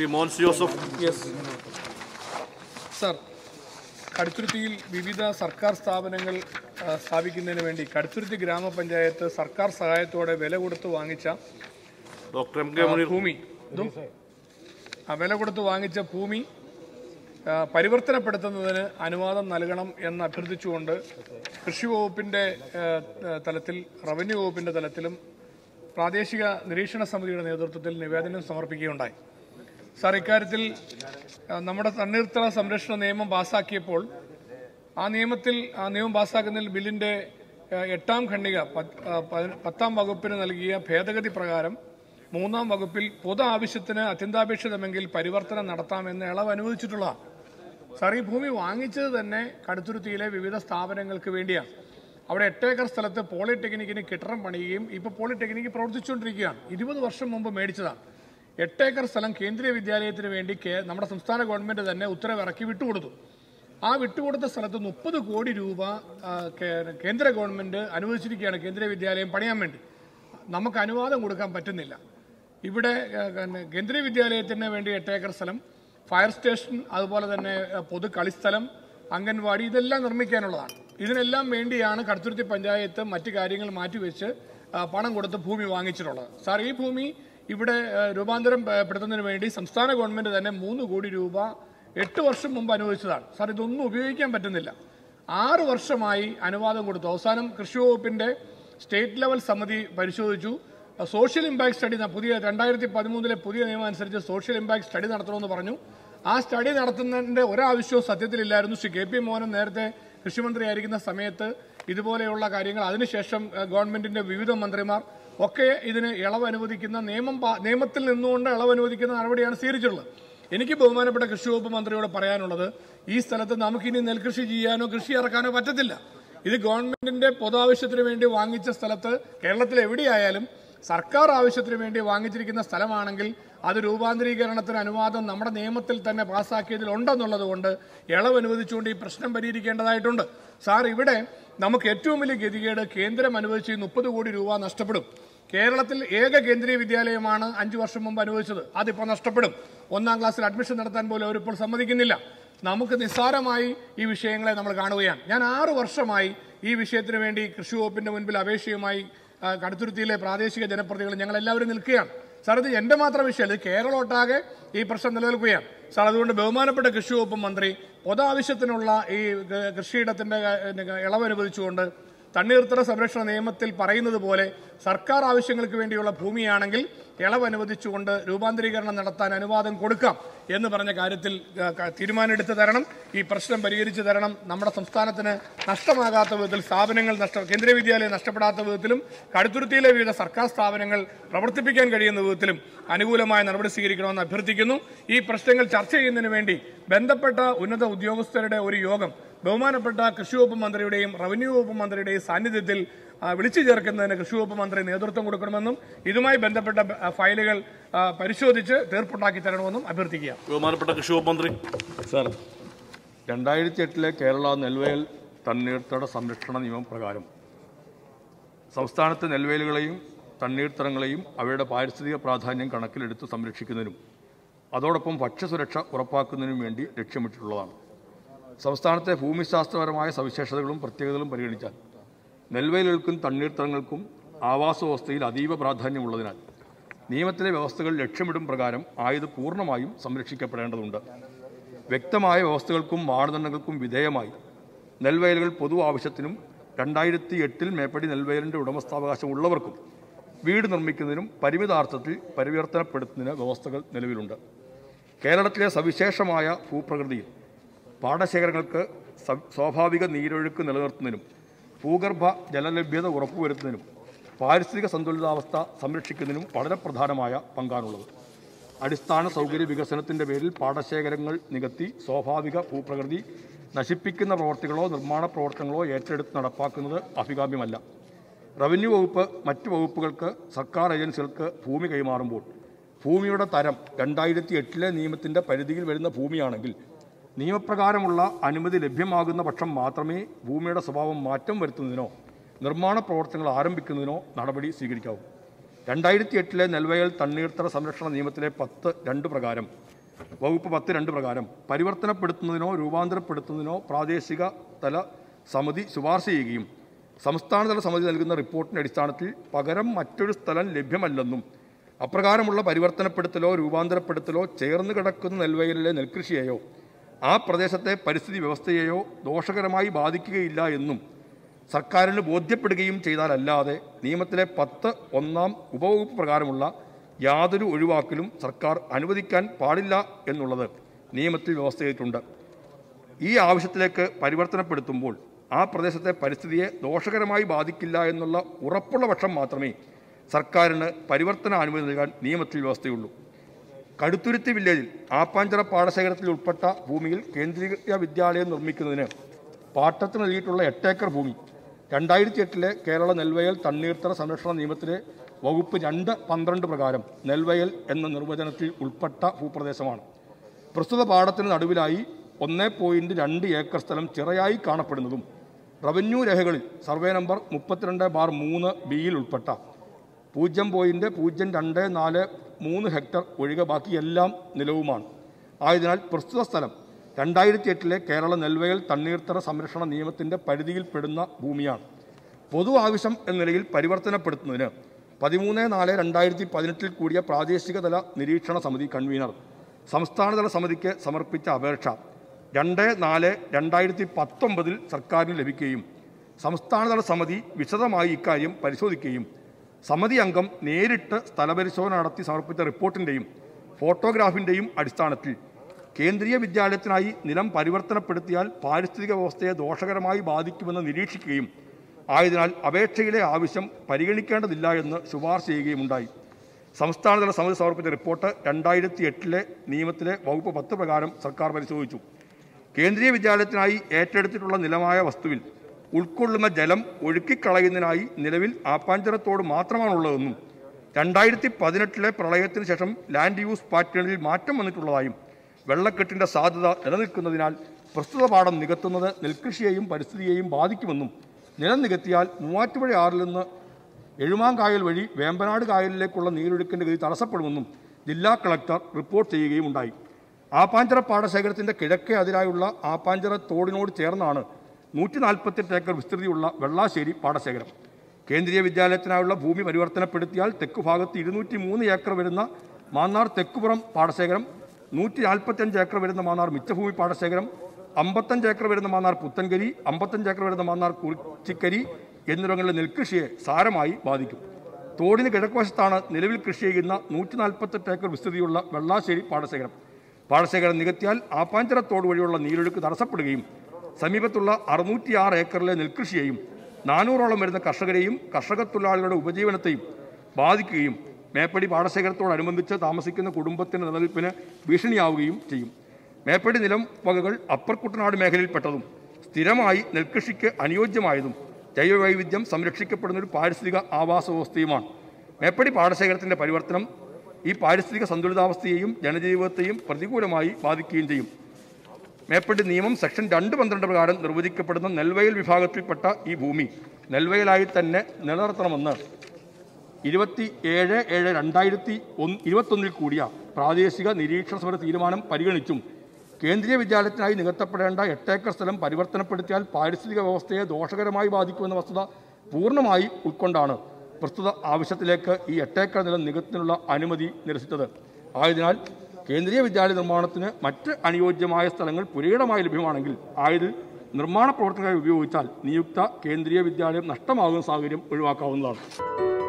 Shri Mons Joseph yes sir കടുത്തുരുത്തിയിൽ വിവിധ സർക്കാർ സ്ഥാപനങ്ങൾ ആ, സ്ഥാപിക്കുന്നതിന് വേണ്ടി കടുത്തുരുത്തി ഗ്രാമപഞ്ചായത്ത് സർക്കാർ സഹായത്തോടെ വില കൊടുത്ത് വാങ്ങിച്ച ഡോക്ടർ എം കെ മുനീർ ഭൂമി ഇതും ആ വില കൊടുത്ത് വാങ്ങിച്ച ഭൂമി ആ, പരിവർത്തനപ്പെടുത്തുന്നതിന് അനുവാദം നൽകണം എന്ന് അഭ്യർത്ഥിച്ചുകൊണ്ട് കൃഷി വകുപ്പിൻ്റെ ആ, തലത്തിൽ റവന്യൂ വകുപ്പിൻ്റെ തലത്തിലും പ്രാദേശിക നിരീക്ഷണ സമിതിയുടെ നേതൃത്വത്തിൽ നിവേദനം സമർപ്പിക്കുകയുണ്ടായി സാർ ഇക്കാര്യത്തിൽ ആ, നമ്മുടെ തണ്ണീർത്തട സംരക്ഷണ നിയമം പാസാക്കിയപ്പോൾ ആ നിയമത്തിൽ ആ നിയമം പാസാക്കുന്നതിൽ ബില്ലിന്റെ ആ, എട്ടാം ഖണ്ഡിക പത്ത്- ആ, പതി- പത്താം വകുപ്പിന് നൽകിയ ഭേദഗതി പ്രകാരം മൂന്നാം വകുപ്പിൽ പൊതു ആവശ്യത്തിന് അത്യന്താപേക്ഷിതമെങ്കിൽ പരിവർത്തനം നടത്താമെന്ന് ഇളവ് അനുവദിച്ചിട്ടുള്ളതാണ് സാർ ഈ ഭൂമി വാങ്ങിച്ചത് തന്നെ കടുത്തുരുത്തിയിലെ വിവിധ സ്ഥാപനങ്ങൾക്ക് വേണ്ടിയാണ് അവിടെ എട്ടേക്കർ സ്ഥലത്ത് പോളിടെക്നിക്കിന് കെട്ടിടം പണിയുകയും ഇപ്പോൾ പോളിടെക്നിക്ക് പ്രവർത്തിച്ചുകൊണ്ടിരിക്കുകയാണ് ഇരുപത് വർഷം മുമ്പ് മേടിച്ചതാണ് എട്ടേക്കർ സ്ഥലം കേന്ദ്രീയ വിദ്യാലയത്തിന് വേണ്ടി കേ- നമ്മുടെ സംസ്ഥാന ഗവൺമെന്റ് തന്നെ ഉത്തരവിറക്കി വിട്ടുകൊടുത്തു ആ വിട്ടുകൊടുത്ത സ്ഥലത്ത് മുപ്പത് കോടി രൂപ ആ, കേ- കേന്ദ്ര ഗവൺമെന്റ് അനുവദിച്ചിരിക്കുകയാണ് കേന്ദ്രീയ വിദ്യാലയം പണിയാൻ വേണ്ടി നമുക്ക് അനുവാദം കൊടുക്കാൻ പറ്റുന്നില്ല ഇവിടെ ആ, പിന്നെ കേന്ദ്രീയ വിദ്യാലയത്തിന് വേണ്ടി എട്ടേക്കർ സ്ഥലം ഫയർ സ്റ്റേഷൻ അതുപോലെ തന്നെ ആ, പൊതു കളിസ്ഥലം അംഗൻവാടി ഇതെല്ലാം നിർമ്മിക്കാനുള്ളതാണ് ഇതിനെല്ലാം വേണ്ടിയാണ് കടുത്തുരുത്തി പഞ്ചായത്ത് മറ്റു കാര്യങ്ങൾ മാറ്റിവെച്ച് ആ, പണം കൊടുത്ത് ഭൂമി വാങ്ങിച്ചിട്ടുള്ളത് സാർ ഈ ഭൂമി ഇവിടെ ആ, രൂപാന്തരം ആ, പെടുത്തുന്നതിന് വേണ്ടി സംസ്ഥാന ഗവൺമെന്റ് തന്നെ മൂന്ന് കോടി രൂപ എട്ട് വർഷം മുമ്പ് അനുവദിച്ചതാണ് സാർ ഇതൊന്നും ഉപയോഗിക്കാൻ പറ്റുന്നില്ല ആറ് വർഷമായി അനുവാദം കൊടുത്തു അവസാനം കൃഷി വകുപ്പിന്റെ സ്റ്റേറ്റ് ലെവൽ സമിതി പരിശോധിച്ചു സോഷ്യൽ ഇമ്പാക്ട് സ്റ്റഡി ന- പുതിയ രണ്ടായിരത്തി പതിമൂന്നിലെ പുതിയ നിയമം അനുസരിച്ച് സോഷ്യൽ ഇമ്പാക്ട് സ്റ്റഡി നടത്തണമെന്ന് പറഞ്ഞു ആ സ്റ്റഡി നടത്തുന്നതിന്റെ ഒരാവശ്യവും സത്യത്തിലില്ലായിരുന്നു ശ്രീ കെ പി മോഹൻ നേരത്തെ കൃഷിമന്ത്രിയായിരിക്കുന്ന സമയത്ത് ഇതുപോലെയുള്ള കാര്യങ്ങൾ അതിനുശേഷം ഏഹ്, ഗവൺമെന്റിന്റെ വിവിധ മന്ത്രിമാർ ഒക്കെ ഇതിന് ഇളവ് അനുവദിക്കുന്ന നിയമം പാ- നിയമത്തിൽ നിന്നുകൊണ്ട് ഇളവ് അനുവദിക്കുന്ന നടപടിയാണ് സ്വീകരിച്ചിട്ടുള്ളത് എനിക്ക് ബഹുമാനപ്പെട്ട കൃഷി വകുപ്പ് മന്ത്രിയോട് പറയാനുള്ളത് ഈ സ്ഥലത്ത് നമുക്കിനി നെൽകൃഷി ചെയ്യാനോ കൃഷി ഇറക്കാനോ പറ്റത്തില്ല ഇത് ഗവൺമെന്റിന്റെ പൊതാവശ്യത്തിന് വേണ്ടി വാങ്ങിച്ച സ്ഥലത്ത് കേരളത്തിൽ എവിടെയായാലും സർക്കാർ ആവശ്യത്തിന് വേണ്ടി വാങ്ങിച്ചിരിക്കുന്ന സ്ഥലമാണെങ്കിൽ അത് രൂപാന്തരീകരണത്തിന് അനുവാദം നമ്മുടെ നിയമത്തിൽ തന്നെ പാസ്സാക്കിയതിൽ ഉണ്ടെന്നുള്ളത് കൊണ്ട് ഇളവ് അനുവദിച്ചുകൊണ്ട് ഈ പ്രശ്നം പരിഹരിക്കേണ്ടതായിട്ടുണ്ട് സാർ ഇവിടെ നമുക്ക് ഏറ്റവും വലിയ ഗതികേട് കേന്ദ്രം അനുവദിച്ച ഈ മുപ്പത് കോടി രൂപ നഷ്ടപ്പെടും കേരളത്തിൽ ഏക കേന്ദ്രീയ വിദ്യാലയമാണ് അഞ്ചു വർഷം മുമ്പ് അനുവദിച്ചത് അതിപ്പോൾ നഷ്ടപ്പെടും ഒന്നാം ക്ലാസ്സിൽ അഡ്മിഷൻ നടത്താൻ പോലും അവരിപ്പോൾ സമ്മതിക്കുന്നില്ല നമുക്ക് നിസ്സാരമായി ഈ വിഷയങ്ങളെ നമ്മൾ കാണുകയാണ് ഞാൻ ആറു വർഷമായി ഈ വിഷയത്തിന് വേണ്ടി കൃഷി വകുപ്പിന്റെ മുൻപിൽ അപേക്ഷയുമായി ആ, കടുത്തുരുത്തിയിലെ പ്രാദേശിക ജനപ്രതിനിധികൾ ഞങ്ങൾ എല്ലാവരും നിൽക്കുകയാണ് സാർ ഇത് എന്റെ മാത്രം വിഷയമല്ല ഇത് കേരളം ഒട്ടാകെ ഈ പ്രശ്നം നിലനിൽക്കുകയാണ് സാർ അതുകൊണ്ട് ബഹുമാനപ്പെട്ട കൃഷി വകുപ്പ് മന്ത്രി പൊതാവശ്യത്തിനുള്ള ഈ ക- കൃഷിയിടത്തിന്റെ ക- ഇളവ് അനുവദിച്ചുകൊണ്ട് തണ്ണീർത്തട സംരക്ഷണ നിയമത്തിൽ പറയുന്നത് പോലെ സർക്കാർ ആവശ്യങ്ങൾക്ക് വേണ്ടിയുള്ള ഭൂമിയാണെങ്കിൽ ഇളവ് അനുവദിച്ചുകൊണ്ട് രൂപാന്തരീകരണം നടത്താൻ അനുവാദം കൊടുക്കാം എന്ന് പറഞ്ഞ കാര്യത്തിൽ ആ, ക- തീരുമാനമെടുത്ത് തരണം ഈ പ്രശ്നം പരിഹരിച്ചു തരണം നമ്മുടെ സംസ്ഥാനത്തിന് നഷ്ടമാകാത്ത വിധത്തിൽ സ്ഥാപനങ്ങൾ നഷ്ട കേന്ദ്രീയ വിദ്യാലയം നഷ്ടപ്പെടാത്ത വിധത്തിലും കടുത്തുരുത്തിയിലെ വിവിധ സർക്കാർ സ്ഥാപനങ്ങൾ പ്രവർത്തിപ്പിക്കാൻ കഴിയുന്ന വിധത്തിലും അനുകൂലമായ നടപടി സ്വീകരിക്കണമെന്ന് അഭ്യർത്ഥിക്കുന്നു ഈ പ്രശ്നങ്ങൾ ചർച്ച ചെയ്യുന്നതിന് വേണ്ടി ബന്ധപ്പെട്ട ഉന്നത ഉദ്യോഗസ്ഥരുടെ ഒരു യോഗം ബഹുമാനപ്പെട്ട കൃഷി വകുപ്പ് മന്ത്രിയുടെയും റവന്യൂ വകുപ്പ് മന്ത്രിയുടെയും സാന്നിധ്യത്തിൽ ആ, വിളിച്ചു ചേർക്കുന്നതിന് കൃഷി വകുപ്പ് മന്ത്രി നേതൃത്വം കൊടുക്കണമെന്നും ഇതുമായി ബന്ധപ്പെട്ട ആ, ഫയലുകൾ ആ, പരിശോധിച്ച് തീർപ്പുണ്ടാക്കി തരണമെന്നും അഭ്യർത്ഥിക്കുക ബഹുമാനപ്പെട്ട കൃഷി വകുപ്പ് മന്ത്രി സാർ രണ്ടായിരത്തി എട്ടിലെ കേരള നെൽവയൽ തണ്ണീർത്തട സംരക്ഷണ നിയമം പ്രകാരം സംസ്ഥാനത്തെ നെൽവയലുകളെയും തണ്ണീർത്തടങ്ങളെയും അവയുടെ പാരിസ്ഥിതിക പ്രാധാന്യം കണക്കിലെടുത്ത് സംരക്ഷിക്കുന്നതിനും അതോടൊപ്പം ഭക്ഷ്യസുരക്ഷ ഉറപ്പാക്കുന്നതിനും വേണ്ടി ലക്ഷ്യമിട്ടിട്ടുള്ളതാണ് സംസ്ഥാനത്തെ ഭൂമിശാസ്ത്രപരമായ സവിശേഷതകളും പ്രത്യേകതകളും പരിഗണിച്ചാൽ നെൽവയലുകൾക്കും തണ്ണീർത്തടങ്ങൾക്കും ആവാസ വ്യവസ്ഥയിൽ അതീവ പ്രാധാന്യമുള്ളതിനാൽ നിയമത്തിലെ വ്യവസ്ഥകൾ ലക്ഷ്യമിടും പ്രകാരം ആയത് പൂർണ്ണമായും സംരക്ഷിക്കപ്പെടേണ്ടതുണ്ട് വ്യക്തമായ വ്യവസ്ഥകൾക്കും മാനദണ്ഡങ്ങൾക്കും വിധേയമായി നെൽവയലുകൾ പൊതു ആവശ്യത്തിനും രണ്ടായിരത്തി എട്ടിൽ മേപ്പടി നെൽവയലിൻ്റെ ഉടമസ്ഥാവകാശം ഉള്ളവർക്കും വീട് നിർമ്മിക്കുന്നതിനും പരിമിതാർത്ഥത്തിൽ പരിവർത്തനപ്പെടുത്തുന്നതിന് വ്യവസ്ഥകൾ നിലവിലുണ്ട് കേരളത്തിലെ സവിശേഷമായ ഭൂപ്രകൃതിയിൽ പാടശേഖരങ്ങൾക്ക് സ- സ്വാഭാവിക നീരൊഴുക്ക് നിലനിർത്തുന്നതിനും ഭൂഗർഭ ജലലഭ്യത ഉറപ്പുവരുത്തുന്നതിനും പാരിസ്ഥിതിക സന്തുലിതാവസ്ഥ സംരക്ഷിക്കുന്നതിനും വളരെ പ്രധാനമായ പങ്കാണുള്ളത് അടിസ്ഥാന സൗകര്യ വികസനത്തിൻ്റെ പേരിൽ പാടശേഖരങ്ങൾ നികത്തി സ്വാഭാവിക ഭൂപ്രകൃതി നശിപ്പിക്കുന്ന പ്രവർത്തികളോ നിർമ്മാണ പ്രവർത്തനങ്ങളോ ഏറ്റെടുത്ത് നടപ്പാക്കുന്നത് അഭികാമ്യമല്ല റവന്യൂ വകുപ്പ് മറ്റ് വകുപ്പുകൾക്ക് സർക്കാർ ഏജൻസികൾക്ക് ഭൂമി കൈമാറുമ്പോൾ ഭൂമിയുടെ തരം രണ്ടായിരത്തി എട്ടിലെ നിയമത്തിൻ്റെ പരിധിയിൽ വരുന്ന ഭൂമിയാണെങ്കിൽ നിയമപ്രകാരമുള്ള അനുമതി ലഭ്യമാകുന്ന പക്ഷം മാത്രമേ ഭൂമിയുടെ സ്വഭാവം മാറ്റം വരുത്തുന്നതിനോ നിർമ്മാണ പ്രവർത്തനങ്ങൾ ആരംഭിക്കുന്നതിനോ നടപടി സ്വീകരിക്കാവൂ രണ്ടായിരത്തി എട്ടിലെ നെൽവയൽ തണ്ണീർത്തട സംരക്ഷണ നിയമത്തിലെ പത്ത് രണ്ട് പ്രകാരം വകുപ്പ് പത്ത് രണ്ട് പ്രകാരം പരിവർത്തനപ്പെടുത്തുന്നതിനോ രൂപാന്തരപ്പെടുത്തുന്നതിനോ പ്രാദേശിക തല സമിതി ശുപാർശ ചെയ്യുകയും സംസ്ഥാനതല സമിതി നൽകുന്ന റിപ്പോർട്ടിന്റെ അടിസ്ഥാനത്തിൽ പകരം മറ്റൊരു സ്ഥലം ലഭ്യമല്ലെന്നും അപ്രകാരമുള്ള പരിവർത്തനപ്പെടുത്തലോ രൂപാന്തരപ്പെടുത്തലോ ചേർന്ന് കിടക്കുന്ന നെൽവയലിലെ നെൽകൃഷിയെയോ ആ പ്രദേശത്തെ പരിസ്ഥിതി വ്യവസ്ഥയെയോ ദോഷകരമായി ബാധിക്കുകയില്ല എന്നും സർക്കാരിന് ബോധ്യപ്പെടുകയും ചെയ്താലല്ലാതെ നിയമത്തിലെ പത്ത് ഒന്നാം ഉപവകുപ്പ് പ്രകാരമുള്ള യാതൊരു ഒഴിവാക്കലും സർക്കാർ അനുവദിക്കാൻ പാടില്ല എന്നുള്ളത് നിയമത്തിൽ വ്യവസ്ഥ ചെയ്തിട്ടുണ്ട് ഈ ആവശ്യത്തിലേക്ക് പരിവർത്തനപ്പെടുത്തുമ്പോൾ ആ പ്രദേശത്തെ പരിസ്ഥിതിയെ ദോഷകരമായി ബാധിക്കില്ല എന്നുള്ള ഉറപ്പുള്ള പക്ഷം മാത്രമേ സർക്കാരിന് പരിവർത്തന അനുമതി നൽകാൻ നിയമത്തിൽ വ്യവസ്ഥയുള്ളൂ കടുത്തുരുത്തി വില്ലേജിൽ ആപ്പാഞ്ചിറ പാടശേഖരത്തിൽ ഉൾപ്പെട്ട ഭൂമിയിൽ കേന്ദ്രീയ വിദ്യാലയം നിർമ്മിക്കുന്നതിന് പാട്ടത്തിന് നൽകിയിട്ടുള്ള എട്ടേക്കർ ഭൂമി രണ്ടായിരത്തി എട്ടിലെ കേരള നെൽവയൽ തണ്ണീർത്തട സംരക്ഷണ നിയമത്തിലെ വകുപ്പ് രണ്ട് പന്ത്രണ്ട് പ്രകാരം നെൽവയൽ എന്ന നിർവചനത്തിൽ ഉൾപ്പെട്ട ഭൂപ്രദേശമാണ് പ്രസ്തുത പാടത്തിന് നടുവിലായി ഒന്ന് പോയിന്റ് രണ്ട് ഏക്കർ സ്ഥലം ചിറയായി കാണപ്പെടുന്നതും റവന്യൂ രേഖകളിൽ സർവേ നമ്പർ മുപ്പത്തിരണ്ട് ബാർ മൂന്ന് ബിയിൽ ഉൾപ്പെട്ട പൂജ്യം പോയിന്റ് പൂജ്യം രണ്ട് നാല് മൂന്ന് ഹെക്ടർ ഒഴികെ ബാക്കിയെല്ലാം നിലവുമാണ് ആയതിനാൽ പ്രസ്തുത സ്ഥലം രണ്ടായിരത്തി എട്ടിലെ കേരള നെൽവയൽ തണ്ണീർത്തട സംരക്ഷണ നിയമത്തിൻ്റെ പരിധിയിൽപ്പെടുന്ന ഭൂമിയാണ് പൊതു ആവശ്യം എന്ന നിലയിൽ പരിവർത്തനപ്പെടുത്തുന്നതിന് പതിമൂന്ന് നാല് രണ്ടായിരത്തി പതിനെട്ടിൽ കൂടിയ പ്രാദേശിക തല നിരീക്ഷണ സമിതി കൺവീനർ സംസ്ഥാനതല സമിതിക്ക് സമർപ്പിച്ച അപേക്ഷ രണ്ട് നാല് രണ്ടായിരത്തി പത്തൊമ്പതിൽ സർക്കാരിന് ലഭിക്കുകയും സംസ്ഥാനതല സമിതി വിശദമായി ഇക്കാര്യം പരിശോധിക്കുകയും സമിതി അംഗം നേരിട്ട് സ്ഥലപരിശോധന നടത്തി സമർപ്പിച്ച റിപ്പോർട്ടിൻ്റെയും ഫോട്ടോഗ്രാഫിൻ്റെയും അടിസ്ഥാനത്തിൽ കേന്ദ്രീയ വിദ്യാലയത്തിനായി നിലം പരിവർത്തനപ്പെടുത്തിയാൽ പാരിസ്ഥിതിക വ്യവസ്ഥയെ ദോഷകരമായി ബാധിക്കുമെന്ന് നിരീക്ഷിക്കുകയും ആയതിനാൽ അപേക്ഷയിലെ ആവശ്യം പരിഗണിക്കേണ്ടതില്ല എന്ന് ശുപാർശ ചെയ്യുകയുമുണ്ടായി സംസ്ഥാനതല സമിതി സമർപ്പിച്ച റിപ്പോർട്ട് രണ്ടായിരത്തി എട്ടിലെ നിയമത്തിലെ വകുപ്പ് പത്ത് പ്രകാരം സർക്കാർ പരിശോധിച്ചു കേന്ദ്രീയ വിദ്യാലയത്തിനായി ഏറ്റെടുത്തിട്ടുള്ള നിലമായ വസ്തുവിൽ ഉൾക്കൊള്ളുന്ന ജലം ഒഴുക്കിക്കളയുന്നതിനായി നിലവിൽ ആപ്പാഞ്ചരത്തോട് മാത്രമാണുള്ളതെന്നും രണ്ടായിരത്തി പതിനെട്ടിലെ പ്രളയത്തിന് ശേഷം ലാൻഡ് യൂസ് പാറ്റേണിൽ മാറ്റം വന്നിട്ടുള്ളതായും വെള്ളക്കെട്ടിന്റെ സാധ്യത നിലനിൽക്കുന്നതിനാൽ പ്രസ്തുത പാടം നികത്തുന്നത് നെൽകൃഷിയെയും പരിസ്ഥിതിയെയും ബാധിക്കുമെന്നും നിലം നികത്തിയാൽ മൂവാറ്റുപുഴ ആറിൽ നിന്ന് എഴുമാങ്കായൽ വഴി വേമ്പനാട് കായലിലേക്കുള്ള നീരൊഴുക്കിന്റെ ഗതി തടസ്സപ്പെടുമെന്നും ജില്ലാ കളക്ടർ റിപ്പോർട്ട് ചെയ്യുകയും ഉണ്ടായി ആപ്പാഞ്ചിറ പാടശേഖരത്തിന്റെ കിഴക്കേ അതിരായുള്ള ആപ്പാഞ്ചിറ തോടിനോട് ചേർന്നാണ് നൂറ്റി നാൽപ്പത്തെട്ട് ഏക്കർ വിസ്തൃതിയുള്ള വെള്ളാശ്ശേരി പാടശേഖരം കേന്ദ്രീയ വിദ്യാലയത്തിനായുള്ള ഭൂമി പരിവർത്തനപ്പെടുത്തിയാൽ തെക്ക് ഭാഗത്ത് ഇരുന്നൂറ്റി മൂന്ന് ഏക്കർ വരുന്ന മാന്നാർ തെക്കുപുറം പാടശേഖരം നൂറ്റി നാൽപ്പത്തഞ്ച് ഏക്കർ വരുന്ന മാന്നാർ മിച്ചഭൂമി പാടശേഖരം അമ്പത്തഞ്ച് ഏക്കർ വരുന്ന മാന്നാർ പുത്തൻകരി അമ്പത്തഞ്ച് ഏക്കർ വരുന്ന മാന്നാർ കുറിച്ചിക്കരി എന്നിവിടങ്ങളിലെ നെൽകൃഷിയെ സാരമായി ബാധിക്കും തോടിന് കിഴക്കുവശത്താണ് നിലവിൽ കൃഷി ചെയ്യുന്ന നൂറ്റി നാൽപ്പത്തെട്ട് ഏക്കർ വിസ്തൃതിയുള്ള വെള്ളാശ്ശേരി പാടശേഖരം പാടശേഖരം നികത്തിയാൽ ആപ്പാഞ്ചിറ തോട് വഴിയുള്ള നീരൊഴുക്ക് തടസ്സപ്പെടുകയും സമീപത്തുള്ള അറുന്നൂറ്റിയാറ് ഏക്കറിലെ നെൽകൃഷിയെയും നാനൂറോളം വരുന്ന കർഷകരെയും കർഷക തൊഴിലാളികളുടെ ഉപജീവനത്തെയും ബാധിക്കുകയും മേപ്പടി പാടശേഖരത്തോടനുബന്ധിച്ച് താമസിക്കുന്ന കുടുംബത്തിന്റെ നിലനിൽപ്പിന് ഭീഷണിയാവുകയും ചെയ്യും മേപ്പടി നിലം വകകൾ അപ്പർ കുട്ടനാട് മേഖലയിൽപ്പെട്ടതും സ്ഥിരമായി നെൽകൃഷിക്ക് അനുയോജ്യമായതും ജൈവവൈവിധ്യം സംരക്ഷിക്കപ്പെടുന്ന ഒരു പാരിസ്ഥിതിക ആവാസ വ്യവസ്ഥയുമാണ് മേപ്പടി പാടശേഖരത്തിന്റെ പരിവർത്തനം ഈ പാരിസ്ഥിതിക സന്തുലിതാവസ്ഥയെയും ജനജീവിതത്തെയും പ്രതികൂലമായി ബാധിക്കുകയും ചെയ്യും മേപ്പടി നിയമം സെക്ഷൻ രണ്ട് പന്ത്രണ്ട് പ്രകാരം നിർവചിക്കപ്പെടുന്ന നെൽവയൽ വിഭാഗത്തിൽപ്പെട്ട ഈ ഭൂമി നെൽവയലായി തന്നെ നിലനിർത്തണമെന്ന് ഇരുപത്തി ഏഴ് ഏഴ് രണ്ടായിരത്തി ഒന്ന് ഇരുപത്തൊന്നിൽ കൂടിയ പ്രാദേശിക നിരീക്ഷണ സമിതി തീരുമാനം പരിഗണിച്ചും കേന്ദ്രീയ വിദ്യാലയത്തിനായി നികത്തപ്പെടേണ്ട എട്ടേക്കർ സ്ഥലം പരിവർത്തനപ്പെടുത്തിയാൽ പാരിസ്ഥിതിക വ്യവസ്ഥയെ ദോഷകരമായി ബാധിക്കുമെന്ന വസ്തുത പൂർണ്ണമായി ഉൾക്കൊണ്ടാണ് പ്രസ്തുത ആവശ്യത്തിലേക്ക് ഈ എട്ടേക്കർ നിലം നികത്തിനുള്ള അനുമതി നിരസിച്ചത് ആയതിനാൽ കേന്ദ്രീയ വിദ്യാലയ നിർമ്മാണത്തിന് മറ്റ് അനുയോജ്യമായ സ്ഥലങ്ങൾ പുരയിടമായി ലഭ്യമാണെങ്കിൽ ആയതിൽ നിർമ്മാണ പ്രവർത്തനങ്ങളെ ഉപയോഗിച്ചാൽ നിയുക്ത കേന്ദ്രീയ വിദ്യാലയം നഷ്ടമാകുന്ന സാഹചര്യം ഒഴിവാക്കാവുന്നതാണ്